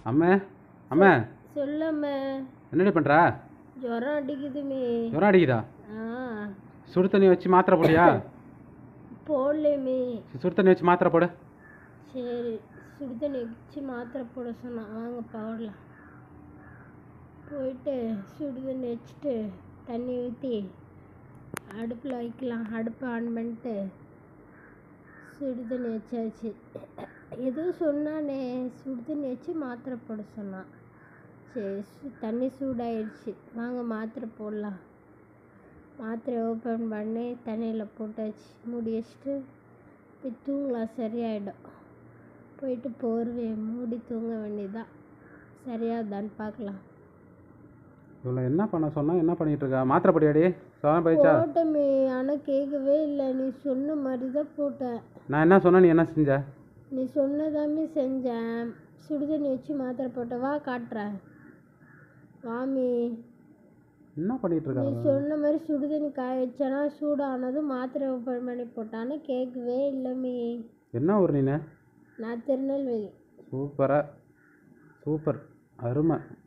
அம்மே அம்மே சொல்லம்மே என்னடி பண்ணுற ஜுரம் அடிக்குதுமே ஜுரம் அடிக்குதா ஆ சுடு தண்ணி வச்சு மாத்திரை போடியா போடலேமே சுடு தண்ணி வச்சு மாத்திரை போடு சரி சுடு தண்ணி வச்சு மாத்திரை போட சொன்னான் வாங்க போடலாம் போயிட்டு சுடு தண்ணி வச்சுட்டு தண்ணி ஊற்றி அடுப்பில் வைக்கலாம் அடுப்பை ஆன் பண்ணிட்டு சுடு தண்ணி வச்சாச்சு ஏதோ சொன்னானே சுடு தண்ணி வச்சு மாத்திரை போட சொன்னான் சரி சு- தண்ணி சூடாயிடுச்சு வாங்க மாத்திரை போடலாம் மாத்திரை ஓப்பன் பண்ணி தண்ணியில் போட்டாச்சு மூடி வச்சுட்டு போய் தூங்கலாம் சரியாயிடும் போயிட்டு போர்வையை மூடி தூங்க வேண்டியதான் சரியாதான்னு பார்க்கலாம் இவ்வளோ என்ன பண்ண சொன்னா என்ன பண்ணிட்டு இருக்கா மாத்திரை போடியாடி சொன்ன போயிடுச்சா போட்டமே ஆனால் கேட்கவே இல்லை நீ சொன்ன மாதிரி தான் போட்டேன் நான் என்ன சொன்னேன் நீ என்ன செஞ்ச நீ சொன்னதாமே செஞ்சேன் சுடுதண்ணி வச்சு மாத்திரை போட்ட வா காட்டுறேன் வாமி என்ன பண்ணிட்டு இருக்கா நீ அவ? சொன்ன மாதிரி சுடுதண்ணி காய வச்சானா சூடானதும் மாத்திரை ஓப்பன் பண்ணி போட்டான்னு கேட்கவே இல்லைமே என்ன ஊர் நீனு நான் திருநெல்வேலி சூப்பரா சூப்பர் அருமை